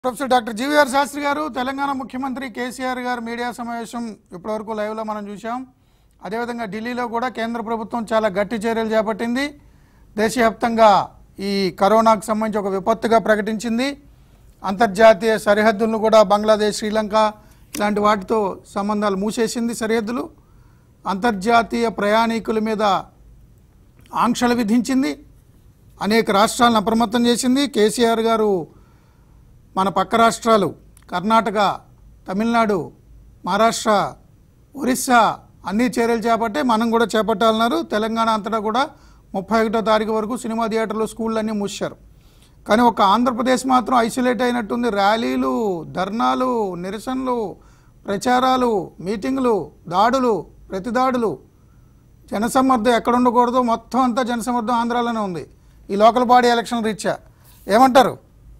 Professor doctor GVR Sastry గారు తెలంగాణ ముఖ్యమంత్రి కేసీఆర్ గారు మీడియా సమావేశం ఇప్పటివరకు లైవ్లో మనం చూసాం అదేవిధంగా ఢిల్లీలో కూడా కేంద్ర ప్రభుత్వం చాలా గట్టి చర్యలు చేపట్టింది దేశవ్యాప్తంగా ఈ కరోనాకు సంబంధించి ఒక విపత్తుగా ప్రకటించింది అంతర్జాతీయ సరిహద్దులను కూడా బంగ్లాదేశ్ శ్రీలంక ఇలాంటి వాటితో సంబంధాలు మూసేసింది సరిహద్దులు అంతర్జాతీయ ప్రయాణికుల మీద ఆంక్షలు విధించింది అనేక రాష్ట్రాలను అప్రమత్తం చేసింది కేసీఆర్ గారు మన పక్క రాష్ట్రాలు కర్ణాటక తమిళనాడు మహారాష్ట్ర ఒరిస్సా అన్ని చర్యలు చేపట్టే మనం కూడా చేపట్టాలన్నారు తెలంగాణ అంతటా కూడా ముప్పై ఒకటో తారీఖు వరకు సినిమా థియేటర్లు స్కూళ్ళు అన్నీ మూసారు కానీ ఒక ఆంధ్రప్రదేశ్ మాత్రం ఐసోలేట్ అయినట్టుంది ర్యాలీలు ధర్నాలు నిరసనలు ప్రచారాలు మీటింగులు దాడులు ప్రతిదాడులు జనసమ్మర్దం ఎక్కడ ఉండకూడదో మొత్తం అంతా జనసమ్మర్దం ఆంధ్రాలోనే ఉంది ఈ లోకల్ బాడీ ఎలక్షన్ రీత్యా ఏమంటారు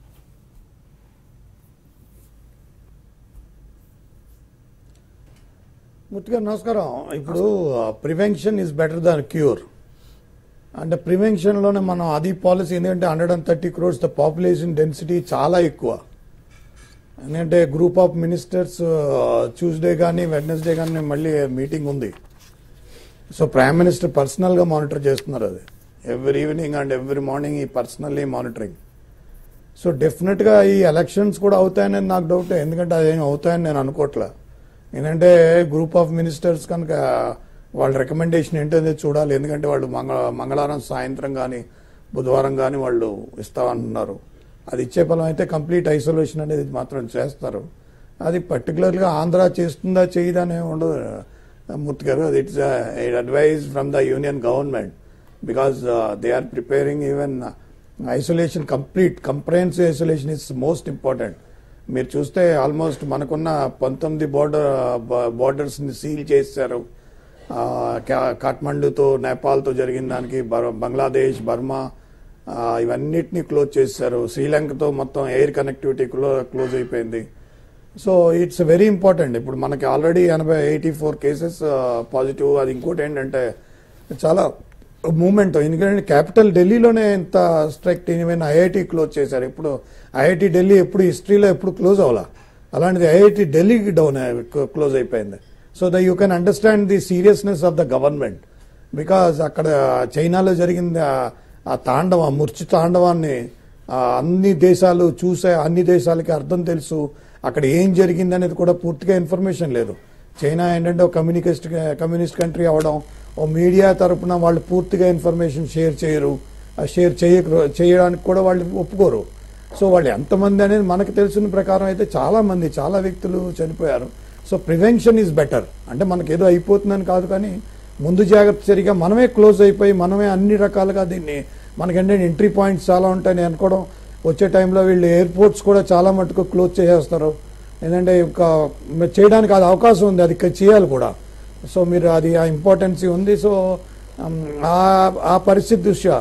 ముత్తుగా నమస్కారం ఇప్పుడు prevention is better than cure అంటే ప్రివెన్షన్లోనే మనం అది పాలసీ ఎందుకంటే hundred and thirty crores the population density చాలా ఎక్కువ ఎందుకంటే గ్రూప్ ఆఫ్ మినిస్టర్స్ ట్యూస్డే కానీ వెడ్నెస్డే కానీ మళ్ళీ మీటింగ్ ఉంది సో ప్రైమ్ మినిస్టర్ పర్సనల్గా మానిటర్ చేస్తున్నారు అది every evening and every morning ఈ పర్సనల్లీ మానిటరింగ్ సో డెఫినెట్గా ఈ ఎలక్షన్స్ కూడా అవుతాయని నాకు డౌట్ ఎందుకంటే అదేం అవుతాయని నేను అనుకోవట్లే ఎందుకంటే గ్రూప్ ఆఫ్ మినిస్టర్స్ కనుక వాళ్ళ రికమెండేషన్ ఏంటనేది చూడాలి ఎందుకంటే వాళ్ళు మంగళ మంగళవారం సాయంత్రం కానీ బుధవారం కానీ వాళ్ళు ఇస్తామన్నారు అది ఇచ్చే ఫలం అయితే కంప్లీట్ ఐసోలేషన్ అనేది మాత్రం చేస్తారు అది పర్టికులర్గా ఆంధ్ర చేస్తుందా చేయదా అని ఉండదు మూర్తి గారు అది it's advise from the union government because they are preparing even isolation complete comprehensive isolation is most important మీరు చూస్తే ఆల్మోస్ట్ మనకున్న పంతొమ్మిది బోర్డర్ బోర్డర్స్ని సీల్ చేశారు ఆ, కా- కాఠ్మండూతో నేపాల్తో జరిగిన దానికి బర్- బంగ్లాదేశ్ బర్మా ఆ, ఇవన్నిటిని క్లోజ్ చేశారు శ్రీలంకతో మొత్తం ఎయిర్ కనెక్టివిటీ క్లో క్లోజ్ అయిపోయింది సో ఇట్స్ వెరీ ఇంపార్టెంట్ ఇప్పుడు మనకి ఆల్రెడీ ఎనభై ఎయిటీ ఫోర్ కేసెస్ పాజిటివ్ అది ఇంకోటి ఏంటంటే చాలా మూమెంట్ ఎందుకంటే క్యాపిటల్ ఢిల్లీలోనే ఇంత స్ట్రైక్ట్ ఈవెన్ ఐఐటి క్లోజ్ చేశారు ఇప్పుడు ఐఐటి ఢిల్లీ ఎప్పుడు హిస్టరీలో ఎప్పుడు క్లోజ్ అవ్వాలా అలాంటిది ఐఐటి ఢిల్లీకి డౌన్ క్లోజ్ అయిపోయింది so the you can understand the seriousness of the government because అక్కడ చైనాలో జరిగింది ఆ- ఆ తాండవం ఆ ముర్చి తాండవాన్ని ఆ, అన్ని దేశాలు చూసే అన్ని దేశాలకి అర్థం తెలుసు అక్కడ ఏం జరిగింది అనేది కూడా పూర్తిగా ఇన్ఫర్మేషన్ లేదు చైనా ఏంటంటే ఒక కమ్యూనికేస్ట్ కమ్యూనిస్ట్ కంట్రీ అవడం ఓ మీడియా తరపున వాళ్ళు పూర్తిగా ఇన్ఫర్మేషన్ షేర్ చేయరు ఆ షేర్ చేయ చేయడానికి కూడా వాళ్ళు ఒప్పుకోరు సో వాళ్ళు ఎంతమంది అనేది మనకు తెలిసిన ప్రకారం అయితే చాలా మంది చాలా వ్యక్తులు చనిపోయారు సో ప్రివెన్షన్ ఈజ్ బెటర్ అంటే మనకి ఏదో అయిపోతుందని కాదు కానీ ముందు జాగ్రత్త చర్యగా మనమే క్లోజ్ అయిపోయి మనమే అన్ని రకాలుగా దీన్ని మనకంటే ఎంట్రీ పాయింట్స్ చాలా ఉంటాయని అనుకోవడం వచ్చే టైంలో వీళ్ళు ఎయిర్పోర్ట్స్ కూడా చాలా మటుకు క్లోజ్ చేసేస్తారు ఏంటంటే ఇంకా మరి చేయడానికి అది అవకాశం ఉంది అది ఇక్కడ చేయాలి కూడా సో మీరు అది ఆ ఇంపార్టెన్సీ ఉంది సో ఉమ్, ఆ- ఆ పరిస్థితి దృష్ట్యా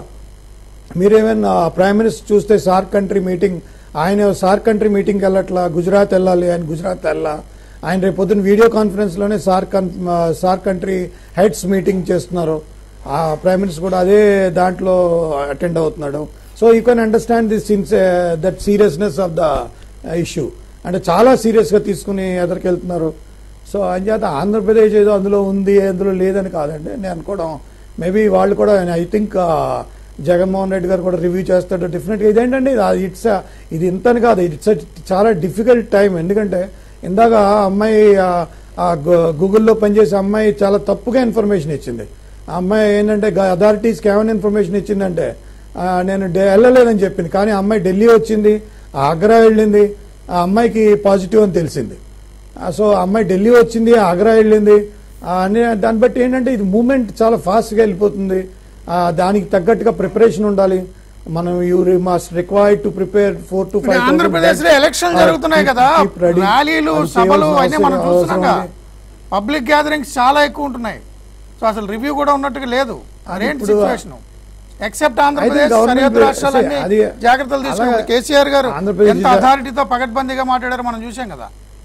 మీరేమైనా ప్రైమ్ మినిస్టర్ చూస్తే సార్క్ కంట్రీ మీటింగ్ ఆయన సార్క్ కంట్రీ మీటింగ్కి వెళ్ళట్లా గుజరాత్ వెళ్ళాలి ఆయన గుజరాత్ వెళ్ళా ఆయన రేపు పొద్దున్న వీడియో కాన్ఫరెన్స్లోనే SAARC con- SAARC country heads meeting చేస్తున్నారు ఆ ప్రైమ్ మినిస్టర్ కూడా అదే దాంట్లో అటెండ్ అవుతున్నాడు so you can understand this since that seriousness of the issue అంటే చాలా సీరియస్గా తీసుకుని ఎదరికెళ్తున్నారు సో అంచేత ఆంధ్రప్రదేశ్ ఏదో అందులో ఉంది అందులో లేదని కాదండి నేను అనుకోవడం మేబీ వాళ్ళు కూడా ఐ థింక్ జగన్మోహన్ రెడ్డి గారు కూడా రివ్యూ చేస్తాడు డెఫినెట్గా ఇదేంటండి ఇట్స్ ఇది ఇంతని కాదు ఇట్స్ చాలా డిఫికల్ట్ టైం ఎందుకంటే ఇందాక ఆ అమ్మాయి ఆ- ఆ గు- గూగుల్లో పనిచేసే అమ్మాయి చాలా తప్పుగా ఇన్ఫర్మేషన్ ఇచ్చింది ఆ అమ్మాయి ఏంటంటే అథారిటీస్కి ఏమైనా ఇన్ఫర్మేషన్ ఇచ్చిందంటే ఆ, నేను డే- వెళ్ళలేదని చెప్పింది కానీ ఆ అమ్మాయి ఢిల్లీ వచ్చింది ఆగ్రా వెళ్ళింది ఆ అమ్మాయికి పాజిటివ్ అని తెలిసింది ఆ, సో ఆ అమ్మాయి ఢిల్లీ వచ్చింది ఆగ్రా వెళ్ళింది ఆ, అని దాన్ని బట్టి ఏంటంటే ఇది మూమెంట్ చాలా ఫాస్ట్గా వెళ్ళిపోతుంది ఆ, దానికి తగ్గట్టుగా ప్రిపరేషన్ ఉండాలి మనం you must required to prepare for to ఇప్పుడు ఫైవ్ ఆంధ్రప్రదేశ్ లో ఎలక్షన్ జరుగుతున్నాయి కదా ర్యాలీలు సభలు అన్నీ మనం చూస్తున్నాగా పబ్లిక్ గ్యాదరింగ్స్ చాలా ఎక్కువ ఉంటున్నాయి సో అసలు రివ్యూ కూడా ఉన్నట్టుగా లేదు అదేంటి ఇప్పుడు- సిచ్యువేషన్ ఎక్సెప్ట్ ఆంధ్రప్రదేశ్ government సరిహద్దు will- రాష్ట్రాలన్నీ అది- జాగ్రత్తలు తీసుకున్నారు అలాగే కేసీఆర్ గారు ఆంధ్రప్రదేశ్ ఎంత జా- అథారిటీతో పకడ్బందీగా మాట్లాడారో మనం చూసాం కదా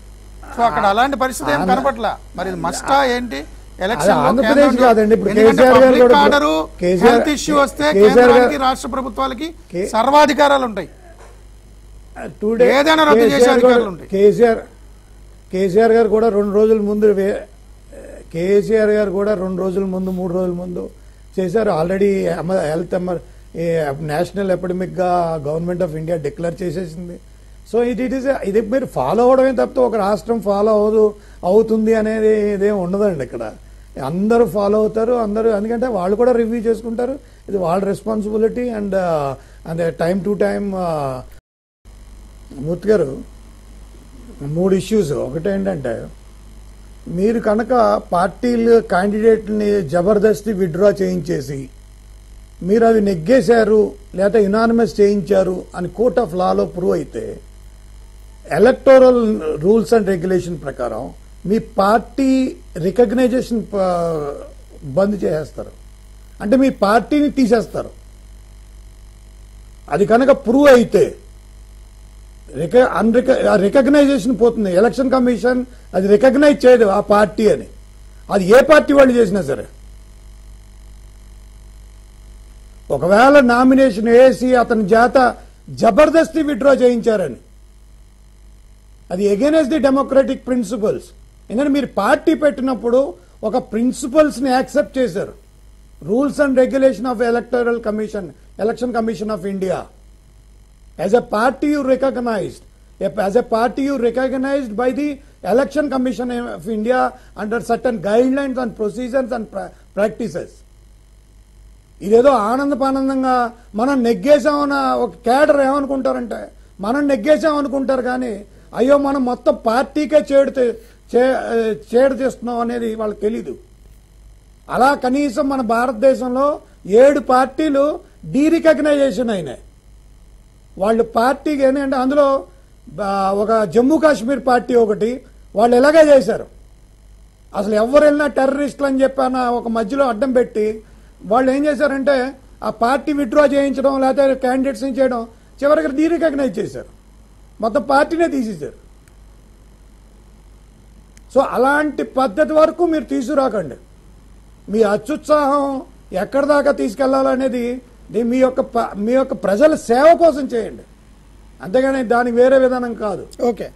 సో అక్కడ అలాంటి పరిస్థితి ఏం కనపట్ల మరి ఇది మస్టా ఏంటి ఎలక్షన్ అది ఆంధ్రప్రదేశ్ కాదండి, ఇప్పుడు కేసీఆర్ గారు కూడా ఆర్డర్ కేసీఆర్- హెల్త్ ఇష్యూ వస్తే కేసీఆర్ గారు- కేంద్రానికి రాష్ట్ర ప్రభుత్వాలకి కే- సర్వాధికారాలు ఉంటాయి టూ డే ఏదైనా రద్దు చేసే కేసీఆర్ అధికారులు కూడా- ఉంటాయి. కేసీఆర్ కేసీఆర్ గారు కూడా రెండు రోజుల ముందు వే- కేసీఆర్ గారు కూడా రెండు రోజుల ముందు మూడు రోజుల ముందు చేశారు already health emer national epidemic గా గవర్నమెంట్ ఆఫ్ ఇండియా డిక్లేర్ చేసేసింది సో ఇది ఇట్ ఇస్ ఇది మీరు ఫాలో అవడమే తప్పితే ఒక రాష్ట్రం ఫాలో అవ్వదు అవుతుంది అనేది ఇదేం ఉండదండి ఇక్కడ అందరూ ఫాలో అవుతారు అందరూ ఎందుకంటే వాళ్ళు కూడా రివ్యూ చేసుకుంటారు ఇది వాళ్ళ రెస్పాన్సిబిలిటీ అండ్ అదే time to time Murthy garu మూడు ఇష్యూస్ ఒకటి ఏంటంటే మీరు కనుక పార్టీలు క్యాండిడేట్ని జబర్దస్తి విత్డ్రా చేయించేసి మీరు అవి నెగ్గేశారు లేదా యునానిమస్ చేయించారు అని కోర్ట్ ఆఫ్ లాలో ప్రూవ్ అయితే ఎలక్టోరల్ రూల్స్ అండ్ రెగ్యులేషన్ ప్రకారం మీ పార్టీ రికగ్నైజేషన్ బంద్ చేసేస్తారు అంటే మీ పార్టీని తీసేస్తారు అది కనుక ప్రూవ్ అయితే రిక అన్రిక రికగ్నైజేషన్ పోతుంది ఎలక్షన్ కమిషన్ అది రికగ్నైజ్ చేయదు ఆ పార్టీ అని అది ఏ పార్టీ వాళ్ళు చేసినా సరే ఒకవేళ నామినేషన్ వేసి అతని చేత జబర్దస్తి విత్డ్రా చేయించారని అది ఎగెనెస్ట్ ది డెమోక్రటిక్ ప్రిన్సిపల్స్ ఎందుకంటే మీరు పార్టీ పెట్టినప్పుడు ఒక ప్రిన్సిపల్స్ ని యాక్సెప్ట్ చేశారు rules and regulation of electoral commission election commission of India As a party, you recognized. As a party, you recognized by the Election Commission of India under certain guidelines and procedures and pra- practices. ఇదేదో ఆనందపానందంగా మనం నెగ్గేసామన్న ఒక cadre ఏమనుకుంటారంటే మనం నెగ్గేసాం అనుకుంటారు కానీ అయ్యో మనం మొత్తం పార్టీకే చేడు తే- చే- చేడు చేస్తున్నాం అనేది వాళ్ళకి తెలీదు అలా కనీసం మన భారతదేశంలో ఏడు పార్టీలు డీరికగ్నైజేషన్ అయినాయి వాళ్ళు పార్టీకి ఏంటంటే అందులో ఆ, ఒక జమ్మూ కాశ్మీర్ పార్టీ ఒకటి వాళ్ళు ఎలాగే చేశారు అసలు ఎవరు వెళ్ళినా టెర్రరిస్టులు అని చెప్పాన ఒక మధ్యలో అడ్డం పెట్టి వాళ్ళు ఏం చేశారంటే ఆ పార్టీ విత్డ్రా చేయించడం లేకపోతే క్యాండిడేట్స్ చేయడం చివరికి డీరికగ్నైజ్ చేశారు మొత్తం పార్టీనే తీసేశారు సో అలాంటి పద్ధతి వరకు మీరు తీసుకురాకండి మీ అత్యుత్సాహం ఎక్కడి దాకా తీసుకెళ్లాలనేది ఇది మీ యొక్క ప- మీ యొక్క ప్రజల సేవ కోసం చేయండి అంతేగాని దానికి వేరే విధానం కాదు ఓకే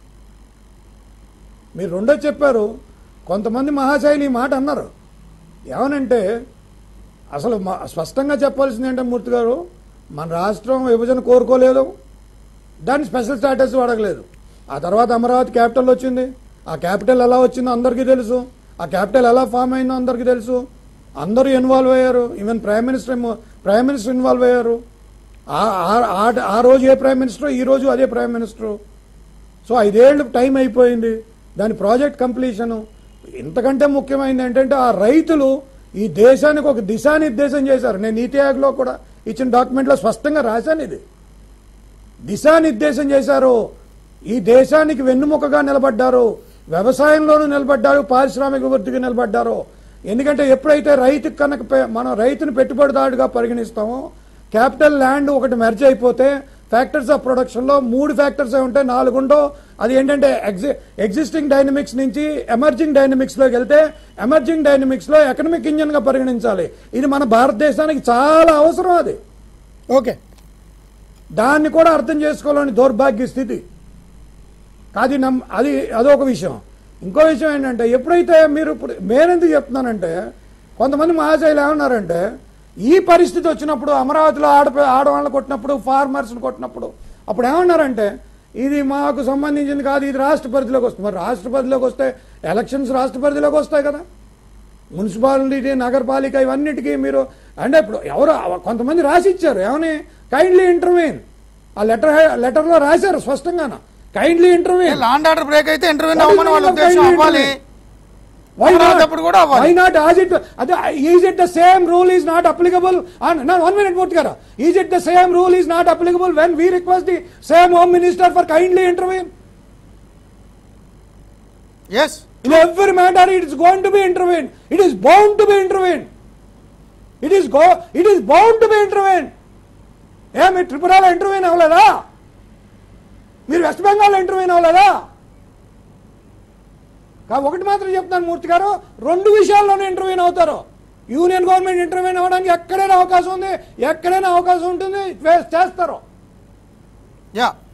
మీరు రెండో చెప్పారు కొంతమంది మహాశైలి ఈ మాట అన్నారు ఏమనంటే అసలు మ- స్పష్టంగా చెప్పాల్సింది ఏంటంటే మూర్తి గారు మన రాష్ట్రం విభజన కోరుకోలేదు దాన్ని స్పెషల్ స్టాటస్ అడగలేదు ఆ తర్వాత అమరావతి క్యాపిటల్ వచ్చింది ఆ క్యాపిటల్ ఎలా వచ్చిందో అందరికీ తెలుసు ఆ క్యాపిటల్ ఎలా ఫామ్ అయిందో అందరికీ తెలుసు అందరూ ఇన్వాల్వ్ అయ్యారు ఈవెన్ ప్రైమ్ మినిస్టర్ ఏమో- ప్రైమ్ మినిస్టర్ ఇన్వాల్వ్ అయ్యారు ఆ- ఆ- ఆ- ఆ రోజు ఏ ప్రైమ్ మినిస్టర్ ఈ రోజు అదే ప్రైమ్ మినిస్టర్ సో ఐదేళ్ళు టైం అయిపోయింది దాని ప్రాజెక్ట్ కంప్లీషను ఇంతకంటే ముఖ్యమైనది ఏంటంటే ఆ రైతులు ఈ దేశానికి ఒక దిశానిర్దేశం చేశారు నేను నీతి ఆయోగ్లో కూడా ఇచ్చిన డాక్యుమెంట్లో స్పష్టంగా రాశాను ఇది దిశానిర్దేశం చేశారు ఈ దేశానికి వెన్నుముకగా నిలబడ్డారు వ్యవసాయంలోనూ నిలబడ్డారు పారిశ్రామిక వృద్ధికి నిలబడ్డారు ఎందుకంటే ఎప్పుడైతే రైతుకి కనుక పె- మనం రైతుని పెట్టుబడిదారుడుగా పరిగణిస్తామో క్యాపిటల్ ల్యాండ్ ఒకటి మెర్జ్ అయిపోతే ఫ్యాక్టర్స్ ఆఫ్ ప్రొడక్షన్ లో మూడు ఫ్యాక్టర్స్ ఉంటాయి నాలుగుండో అది ఏంటంటే ఎగ్జి ఎగ్జిస్టింగ్ డైనమిక్స్ నుంచి ఎమర్జింగ్ డైనమిక్స్ లోకి వెళ్తే ఎమర్జింగ్ డైనమిక్స్ లో ఎకనమిక్ ఇంజన్ గా పరిగణించాలి ఇది మన భారతదేశానికి చాలా అవసరం అది ఓకే దాన్ని కూడా అర్థం చేసుకోవాలని దౌర్భాగ్య స్థితి అది నమ్ అది అదొక విషయం ఇంకో విషయం ఏంటంటే ఎప్పుడైతే మీరు ఇప్పుడు నేనెందుకు చెప్తున్నానంటే కొంతమంది మహాశైలు ఏమన్నారంటే ఈ పరిస్థితి వచ్చినప్పుడు అమరావతిలో ఆడ ఆడవాళ్ళని కొట్టినప్పుడు ఫార్మర్స్ని కొట్టినప్పుడు అప్పుడు ఏమన్నారంటే ఇది మాకు సంబంధించింది కాదు ఇది రాష్ట్ర పరిధిలోకి వస్తుంది మరి రాష్ట్ర పరిధిలోకి వస్తే ఎలక్షన్స్ రాష్ట్ర పరిధిలోకి వస్తాయి కదా మున్సిపాలిటీ నగరపాలిక ఇవన్నిటికీ మీరు అంటే ఇప్పుడు ఎవరు కొంతమంది రాసి ఇచ్చారు ఏమని కైండ్లీ ఇంటర్వ్యూన్ ఆ లెటర్ లెటర్లో రాశారు స్పష్టంగా kindly intervene law and order break అయితే ఇంటర్వ్యూ అవ్వమని వాళ్ళ ఉద్దేశం అవ్వాలి Why అమరావతి not? అప్పుడు కూడా అవ్వాలి. Why not? As it, అదే, is it the same rule is not applicable? And, no, one minute, Murthy garu. Is it the same rule is not applicable when we request the same home minister for kindly intervene? Yes In every matter, it is going to be intervened. It is bound to be intervened. It is go. It is bound to be intervened. ఏ మీరు త్రిపురలో intervene అవ్వలేదా మీరు west బెంగాల్లో intervene అవ్వలేదా కా- ఒకటి మాత్రం చెప్తాను మూర్తి గారు రెండు విషయాల్లోనే ఇంటర్వ్యూన్ అవుతారు యూనియన్ గవర్నమెంట్ ఇంటర్వ్యూన్ అవ్వడానికి ఎక్కడైనా అవకాశం ఉంది ఎక్కడైనా అవకాశం ఉంటుంది వే- చేస్తారు యా